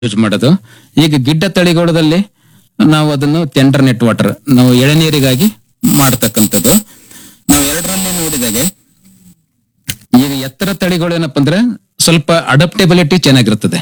Use ಮಾಡೋದು ಈಗ ಗಿಡ್ಡ ತಳಿಗಳಲ್ಲಿ ನಾವು ಅದನ್ನು ಟೆಂಡರ್ ನೆಟ್ ವಾಟರ್ ನಾವು ಎಳೆನೀರಿಗಾಗಿ ಮಾಡತಕ್ಕಂಥದ್ದು ನಾವು ಎರಡರಲ್ಲಿ ನೋಡಿದಾಗೆ ಈಗ ಎತ್ತರ ತಳಿಗಳು ಏನಪ್ಪ ಅಂದ್ರೆ ಸ್ವಲ್ಪ ಅಡಪ್ಟೆಬಿಲಿಟಿ ಚೆನ್ನಾಗಿರ್ತದೆ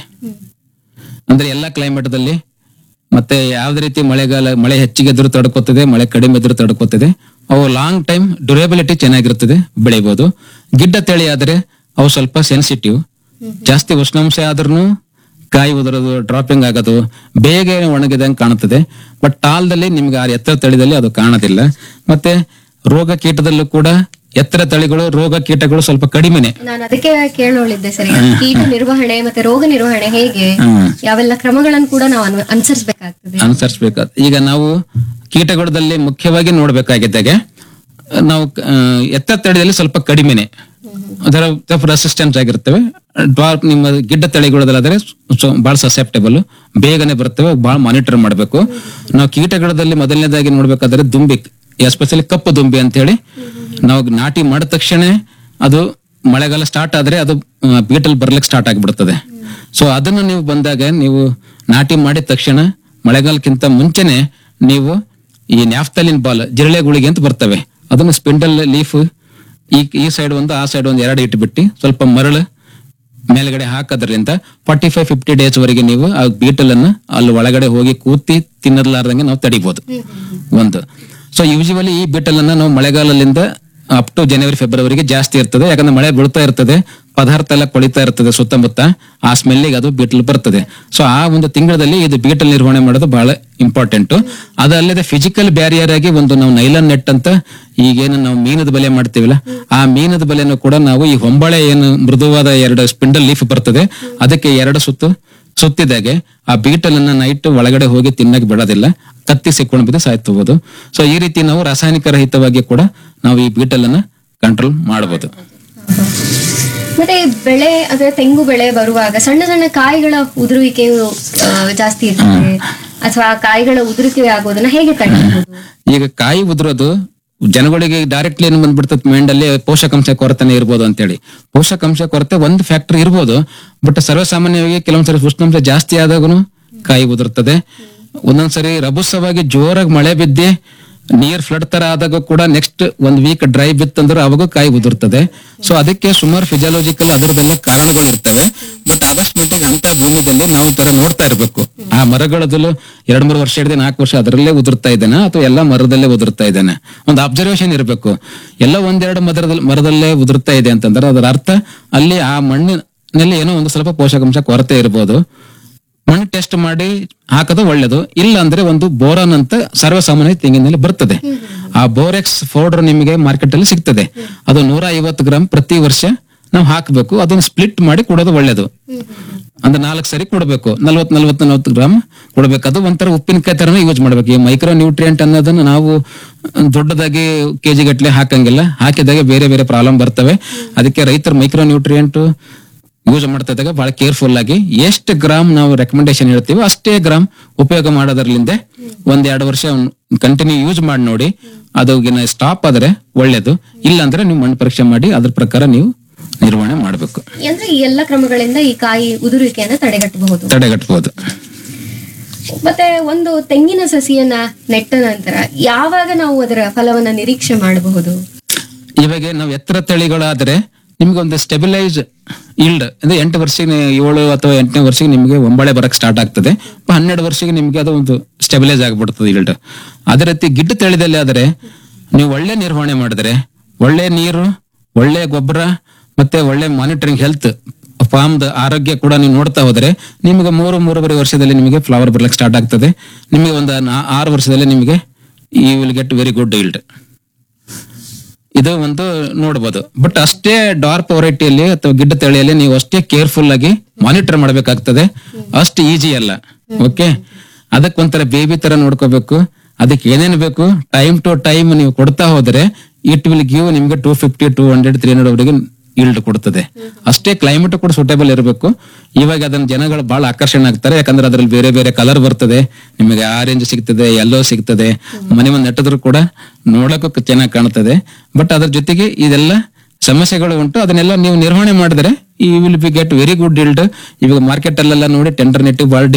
ಅಂದ್ರೆ ಎಲ್ಲಾ ಕ್ಲೈಮೇಟ್ದಲ್ಲಿ ಮತ್ತೆ ಯಾವ್ದೇ ರೀತಿ ಮಳೆಗಾಲ ಮಳೆ ಹೆಚ್ಚಿಗೆ ಎದುರು ತಡ್ಕೋತದೆ ಮಳೆ ಕಡಿಮೆ ಎದುರು ತಡ್ಕೋತದೆ ಅವು ಲಾಂಗ್ ಟೈಮ್ ಡ್ಯೂರೇಬಿಲಿಟಿ ಚೆನ್ನಾಗಿರ್ತದೆ ಬೆಳಿಬಹುದು ಗಿಡ್ಡ ತಳಿ ಆದ್ರೆ ಅವು ಸ್ವಲ್ಪ ಸೆನ್ಸಿಟಿವ್ ಜಾಸ್ತಿ ಉಷ್ಣಾಂಶ ಆದ್ರೂ ಕಾಯಿ ಉದುರೋದು ಡ್ರಾಪಿಂಗ್ ಆಗೋದು ಬೇಗ ಒಣಗಿದಂಗೆ ಕಾಣುತ್ತದೆ ಬಟ್ ಟಾಲ್ದಲ್ಲಿ ನಿಮ್ಗೆ ಆ ಎತ್ತರ ತಳಿದಲ್ಲಿ ಅದು ಕಾಣೋದಿಲ್ಲ ಮತ್ತೆ ರೋಗ ಕೀಟದಲ್ಲೂ ಕೂಡ ಎತ್ತರ ತಳಿಗಳು ರೋಗ ಕೀಟಗಳು ಸ್ವಲ್ಪ ಕಡಿಮೆನೆ ನಾನು ಅದಕ್ಕೆ ಕೇಳೋಳಿದ್ದೆ ಸರಿ ಕೀಟ ನಿರ್ವಹಣೆ ಮತ್ತೆ ರೋಗ ನಿರ್ವಹಣೆ ಹೇಗೆ ಹ್ಮ್. ಯಾವೆಲ್ಲ ಕ್ರಮಗಳನ್ನು ಕೂಡ ನಾವು ಅನು- ಅನುಸರಿಸಬೇಕಾಗ್ತದೆ ಅನುಸರಿಸಬೇಕು ಈಗ ನಾವು ಕೀಟಗಳಲ್ಲಿ ಮುಖ್ಯವಾಗಿ ನೋಡ್ಬೇಕಾಗಿದ್ದಾಗೆ ನಾವು ಆ, ಎತ್ತ ತಳಿಯಲ್ಲಿ ಸ್ವಲ್ಪ ಕಡಿಮೆನೆ ಅದರ ರೆಸಿಸ್ಟೆನ್ಸ್ ಆಗಿರ್ತವೆ ಡ್ವಾರ್ಫ್ ನಿಮ್ಮ ಗಿಡ್ಡ ತಳಿಗಳದಾದ್ರೆ ಬಹಳ ಸಸೆಪ್ಟೇಬಲ್ ಬೇಗನೆ ಬರ್ತವೆ ಬಹಳ ಮಾನಿಟರ್ ಮಾಡಬೇಕು ನಾವು ಕೀಟಗಳಲ್ಲಿ ಮೊದಲನೇದಾಗಿ ನೋಡ್ಬೇಕಾದ್ರೆ ದುಂಬಿ ಎಸ್ಪೆಷಲಿ ಕಪ್ಪು ದುಂಬಿ ಅಂತ ಹೇಳಿ ನಾವು ನಾಟಿ ಮಾಡಿದ ತಕ್ಷಣ ಅದು ಮಳೆಗಾಲ ಸ್ಟಾರ್ಟ್ ಆದ್ರೆ ಅದು ಬೀಟಲ್ ಬರ್ಲಿಕ್ಕೆ ಸ್ಟಾರ್ಟ್ ಆಗಿಬಿಡ್ತದೆ ಸೊ ಅದನ್ನು ನೀವು ಬಂದಾಗ ನೀವು ನಾಟಿ ಮಾಡಿದ ತಕ್ಷಣ ಮಳೆಗಾಲಕ್ಕಿಂತ ಮುಂಚೆನೆ ನೀವು ಈ ನ್ಯಾಫ್ತಲಿನ್ ಬಾಲ್ ಜಿರಳೆ ಗುಳಿಗೆ ಅಂತ ಬರ್ತವೆ ಅದನ್ನು ಸ್ಪಿಂಡಲ್ ಲೀಫ್ ಈ ಈ ಸೈಡ್ ಒಂದು ಆ ಸೈಡ್ ಒಂದು ಎರಡು ಇಟ್ಬಿಟ್ಟು ಸ್ವಲ್ಪ ಮರಳು ಮೇಲ್ಗಡೆ ಹಾಕೋದ್ರಿಂದ ಫಾರ್ಟಿ ಫೈವ್ ಫಿಫ್ಟಿ ಡೇಸ್ ವರೆಗೆ ನೀವು ಆ ಬೀಟಲ್ ಅನ್ನು ಅಲ್ಲಿ ಒಳಗಡೆ ಹೋಗಿ ಕೂತಿ ತಿನ್ನಲಾರ್ದಂಗೆ ನಾವು ತಡಿಬಹುದು ಒಂದು ಸೊ ಯೂಶುವಲಿ ಈ ಬೀಟಲ್ ಅನ್ನ ನಾವು ಮಳೆಗಾಲದಿಂದ ಅಪ್ ಟು ಜನವರಿ ಫೆಬ್ರವರಿಗೆ ಜಾಸ್ತಿ ಇರ್ತದೆ ಯಾಕಂದ್ರೆ ಮಳೆ ಬೀಳ್ತಾ ಇರ್ತದೆ ಪದಾರ್ಥ ಎಲ್ಲ ಕೊಳಿತಾ ಇರ್ತದೆ ಸುತ್ತಮುತ್ತ ಆ ಸ್ಮೆಲ್ಲಿಗೆ ಅದು ಬೀಟಲ್ ಬರ್ತದೆ ಸೊ ಆ ಒಂದು ತಿಂಗಳಲ್ಲಿ ಇದು ಬೀಟಲ್ ನಿರ್ವಹಣೆ ಮಾಡೋದು ಬಹಳ ಇಂಪಾರ್ಟೆಂಟ್ ಅದಲ್ಲದೆ ಫಿಸಿಕಲ್ ಬ್ಯಾರಿಯರ್ ಆಗಿ ಒಂದು ನಾವು ನೈಲಾನ್ ನೆಟ್ ಅಂತ ಈಗೇನು ನಾವು ಮೀನದ ಬಲೆ ಮಾಡ್ತೀವಲ್ಲ ಆ ಮೀನದ ಬಲೆನೂ ಕೂಡ ನಾವು ಈ ಹೊಂಬಳೆ ಏನು ಮೃದುವಾದ ಎರಡು ಸ್ಪಿಂಡಲ್ ಲೀಫ್ ಬರ್ತದೆ ಅದಕ್ಕೆ ಎರಡು ಸುತ್ತು ಸುತ್ತಿದಾಗೆ ಆ ಬೀಟಲ್ ಅನ್ನ ನೈಟ್ ಒಳಗಡೆ ಹೋಗಿ ತಿನ್ನಕ್ ಬಿಡೋದಿಲ್ಲ ಕತ್ತಿ ಸಿಕ್ಕೊಂಡು ಬಿದ್ದು ಸಾಯ್ತಬಹುದು ಸೊ ಈ ರೀತಿ ನಾವು ರಾಸಾಯನಿಕ ರಹಿತವಾಗಿ ಕೂಡ ನಾವು ಈ ಬೀಟಲ್ ಅನ್ನ ಕಂಟ್ರೋಲ್ ಮಾಡಬಹುದು ಮತ್ತೆ ಬೆಳೆ ಅಂದ್ರೆ ತೆಂಗು ಬೆಳೆ ಬರುವಾಗ ಸಣ್ಣ ಸಣ್ಣ ಕಾಯಿಗಳ ಉದುರುವಿಕೆಯು ಆ, ಜಾಸ್ತಿ ಇರ್ತದೆ ಅಥವಾ ಕಾಯಿಗಳ ಉದುರುವಿಕೆ ಆಗೋದನ್ನ ಹೇಗೆ ತಡೆಯಬಹುದು ಈಗ ಕಾಯಿ ಉದುರೋದು ಜನಗಳಿಗೆ ಡೈರೆಕ್ಟ್ಲಿ ಏನು ಬಂದ್ಬಿಡ್ತದೆ ಮೇಂಡಲ್ಲಿ ಪೋಷಕಾಂಶ ಕೊರತೆನೇ ಇರ್ಬೋದು ಅಂತೇಳಿ ಪೋಷಕಾಂಶ ಕೊರತೆ ಒಂದು ಫ್ಯಾಕ್ಟರ್ ಇರ್ಬೋದು ಬಟ್ ಸರ್ವಸಾಮಾನ್ಯವಾಗಿ ಕೆಲವೊಂದ್ಸರಿ ಉಷ್ಣಾಂಶ ಜಾಸ್ತಿ ಆದಾಗೂ ಕಾಯಿ ಉದುರ್ತದೆ ಒಂದೊಂದ್ಸರಿ ರಭಸವಾಗಿ ಜೋರಾಗಿ ಮಳೆ ಬಿದ್ದಿ ನೀರ್ ಫ್ಲಡ್ ತರ ಆದಾಗ ಕೂಡ ನೆಕ್ಸ್ಟ್ ಒಂದ್ ವೀಕ್ ಡ್ರೈ ಬಿತ್ತಂದ್ರೆ ಅವಾಗ ಕಾಯಿ ಉದುರ್ತದೆ ಸೊ ಅದಕ್ಕೆ ಸುಮಾರು ಫಿಸಿಯಾಲಜಿಕಲ್ ಅದರದೆಲ್ಲ ಕಾರಣಗಳು ಇರ್ತವೆ ಬಟ್ ಅಕಸ್ಮಾತ್ ಅಂತ ಭೂಮಿದಲ್ಲಿ ನಾವು ತರ ನೋಡ್ತಾ ಇರ್ಬೇಕು ಆ ಮರಗಳದಲ್ಲೂ ಎರಡ್ ಮೂರು ವರ್ಷ ಹಿಡಿದು ನಾಲ್ಕು ವರ್ಷ ಅದರಲ್ಲೇ ಉದುರ್ತಾ ಇದ್ದಾನೆ ಅಥವಾ ಎಲ್ಲ ಮರದಲ್ಲೇ ಉದುರ್ತಾ ಇದ್ದಾನೆ ಒಂದು ಅಬ್ಸರ್ವೇಷನ್ ಇರಬೇಕು ಎಲ್ಲ ಒಂದೆರಡು ಮರದಲ್ಲಿ ಮರದಲ್ಲೇ ಉದುರ್ತಾ ಇದೆ ಅಂತಂದ್ರೆ ಅದರ ಅರ್ಥ ಅಲ್ಲಿ ಆ ಮಣ್ಣಿನಲ್ಲಿ ಏನೋ ಒಂದು ಸ್ವಲ್ಪ ಪೋಷಕಾಂಶ ಕೊರತೆ ಇರ್ಬೋದು ಮಣ್ಣು ಟೆಸ್ಟ್ ಮಾಡಿ ಹಾಕೋದು ಒಳ್ಳೇದು ಇಲ್ಲ ಅಂದ್ರೆ ಒಂದು ಬೋರಾನ್ ಅಂತ ಸರ್ವಸಾಮಾನ್ಯ ತೆಂಗಿನಲ್ಲಿ ಬರ್ತದೆ ಆ ಬೋರೆಕ್ಸ್ ಪೌಡರ್ ನಿಮಗೆ ಮಾರ್ಕೆಟ್ ಅಲ್ಲಿ ಸಿಗ್ತದೆ ಅದು ನೂರ ಐವತ್ತು ಗ್ರಾಮ್ ಪ್ರತಿ ವರ್ಷ ನಾವು ಹಾಕಬೇಕು ಅದನ್ನ ಸ್ಪ್ಲಿಟ್ ಮಾಡಿ ಕೊಡೋದು ಒಳ್ಳೇದು ಅಂದ್ರೆ ನಾಲ್ಕು ಸರಿ ಕೊಡಬೇಕು ನಲ್ವತ್ ನಲ್ವತ್ ನಲ್ವತ್ತು ಗ್ರಾಮ್ ಕೊಡಬೇಕು ಅದು ಒಂಥರ ಉಪ್ಪಿನಕಾಯಿ ತರನೇ ಯೂಸ್ ಮಾಡ್ಬೇಕು ಈ ಮೈಕ್ರೋ ನ್ಯೂಟ್ರಿಯೆಂಟ್ ಅನ್ನೋದನ್ನ ನಾವು ದೊಡ್ಡದಾಗಿ ಕೆಜಿ ಗಟ್ಲೆ ಹಾಕಂಗಿಲ್ಲ ಹಾಕಿದಾಗ ಬೇರೆ ಬೇರೆ ಪ್ರಾಬ್ಲಮ್ ಬರ್ತವೆ ಅದಕ್ಕೆ ರೈತರು ಮೈಕ್ರೋ ನ್ಯೂಟ್ರಿಯೆಂಟ್ ಯೂಸ್ ಮಾಡ್ತಾ ಇದ್ದಾಗ ಬಹಳ ಕೇರ್ಫುಲ್ ಆಗಿ ಎಷ್ಟು ಗ್ರಾಮ್ ನಾವು ರೆಕಮೆಂಡೇಶನ್ ಹೇಳ್ತೀವಿ ಅಷ್ಟೇ ಗ್ರಾಮ್ ಉಪಯೋಗ ಮಾಡೋದ್ರಲಿಂದ ಒಂದ್ ಎರಡು ವರ್ಷ ಕಂಟಿನ್ಯೂ ಯೂಸ್ ಮಾಡಿ ನೋಡಿ ಅದು ಸ್ಟಾಪ್ ಆದ್ರೆ ಒಳ್ಳೇದು ಇಲ್ಲ ಅಂದ್ರೆ ನೀವು ಮಣ್ಣು ಪರೀಕ್ಷೆ ಮಾಡಿ ಅದ್ರ ಪ್ರಕಾರ ನೀವು ನಿರ್ವಹಣೆ ಮಾಡಬೇಕು ಅಂದ್ರೆ ಈ ಎಲ್ಲ ಕ್ರಮಗಳಿಂದ ಈ ಕಾಯಿ ಉದುರುವಿಕೆಯನ್ನ ತಡೆಗಟ್ಟಬಹುದು ತಡೆಗಟ್ಟಬಹುದು ಮತ್ತೆ ಒಂದು ತೆಂಗಿನ ಸಸಿಯನ್ನ ನೆಟ್ಟ ನಂತರ ಯಾವಾಗ ನಾವು ಅದರ ಫಲವನ್ನ ನಿರೀಕ್ಷೆ ಮಾಡಬಹುದು ಇವಾಗ ನಾವು ಎತ್ತರ ತಳಿಗಳಾದ್ರೆ ನಿಮ್ಗೆ ಒಂದು ಸ್ಟೆಬಿಲೈಸ್ ಇಲ್ಡ್ ಅಂದ್ರೆ ಎಂಟು ವರ್ಷಕ್ಕೆ ಏಳು ಅಥವಾ ಎಂಟನೇ ವರ್ಷಕ್ಕೆ ನಿಮಗೆ ಒಂಬಳೆ ಬರಕ್ ಸ್ಟಾರ್ಟ್ ಆಗ್ತದೆ ಹನ್ನೆರಡು ವರ್ಷಕ್ಕೆ ನಿಮ್ಗೆ ಅದು ಒಂದು ಸ್ಟೆಬಿಲೈಸ್ ಆಗ್ಬಿಡ್ತದೆ ಇಲ್ಡ್ ಅದೇ ರೀತಿ ಗಿಡ್ಡ ತಳಿದಲ್ಲಿ ಆದ್ರೆ ನೀವು ಒಳ್ಳೆ ನಿರ್ವಹಣೆ ಮಾಡಿದ್ರೆ ಒಳ್ಳೆ ನೀರು ಒಳ್ಳೆ ಗೊಬ್ಬರ ಮತ್ತೆ ಒಳ್ಳೆ ಮಾನಿಟರಿಂಗ್ ಹೆಲ್ತ್ ಫಾರ್ಮ್ದ ಆರೋಗ್ಯ ಕೂಡ ನೀವು ನೋಡ್ತಾ ಹೋದ್ರೆ ನಿಮಗೆ ಮೂರು ಮೂರುವರೆ ವರ್ಷದಲ್ಲಿ ನಿಮಗೆ ಫ್ಲವರ್ ಬರ್ಲಿಕ್ಕೆ ಸ್ಟಾರ್ಟ್ ಆಗ್ತದೆ ನಿಮಗೆ ಒಂದು ನಾ- ಆರು ವರ್ಷದಲ್ಲಿ ನಿಮಗೆ ಈ will get very good yield ಇದು ಒಂದು ನೋಡ್ಬೋದು ಬಟ್ ಅಷ್ಟೇ ಡಾರ್ಕ್ ವೆರೈಟಿಯಲ್ಲಿ ಅಥವಾ ಗಿಡ್ಡ ತಳಿಯಲ್ಲಿ ನೀವು ಅಷ್ಟೇ ಕೇರ್ಫುಲ್ ಆಗಿ ಮಾನಿಟರ್ ಮಾಡ್ಬೇಕಾಗ್ತದೆ ಅಷ್ಟು ಈಜಿ ಅಲ್ಲ ಓಕೆ ಅದಕ್ಕೊಂಥರ ಬೇಬಿ ತರ ನೋಡ್ಕೋಬೇಕು ಅದಕ್ಕೆ ಏನೇನು ಬೇಕು ಟೈಮ್ ಟು ಟೈಮ್ ನೀವು ಕೊಡ್ತಾ ಹೋದ್ರೆ ಇಟ್ ವಿಲ್ ಗಿವ್ ನಿಮ್ಗೆ two fifty two hundred three hundred ವರೆಗೆ ಇಲ್ಡ್ ಕೊಡ್ತದೆ ಅಷ್ಟೇ ಕ್ಲೈಮೇಟ್ ಕೂಡ ಸೂಟೇಬಲ್ ಇರಬೇಕು ಇವಾಗ ಅದನ್ನ ಜನಗಳು ಬಹಳ ಆಕರ್ಷಣೆ ಆಗ್ತಾರೆ ಯಾಕಂದ್ರೆ ಅದ್ರಲ್ಲಿ ಬೇರೆ ಬೇರೆ ಕಲರ್ ಬರ್ತದೆ ನಿಮಗೆ ಆರೆಂಜ್ ಸಿಗ್ತದೆ ಯೆಲ್ಲೋ ಸಿಗ್ತದೆ ಮನೆ ಮುಂದೆ ನೆಟ್ಟಿದ್ರು ಕೂಡ ನೋಡಕ್ಕೂ ಚೆನ್ನಾಗಿ ಕಾಣ್ತದೆ ಬಟ್ ಅದ್ರ ಜೊತೆಗೆ ಇದೆಲ್ಲ ಸಮಸ್ಯೆಗಳು ಉಂಟು ಅದನ್ನೆಲ್ಲ ನೀವು ನಿರ್ವಹಣೆ ಮಾಡಿದ್ರೆ ಈ will be get very good yield ಇವಾಗ ಮಾರ್ಕೆಟ್ ಅಲ್ಲೆಲ್ಲ ನೋಡಿ ಟೆಂಡರ್ ನೆಟ್ಟಿ ಭಾಳ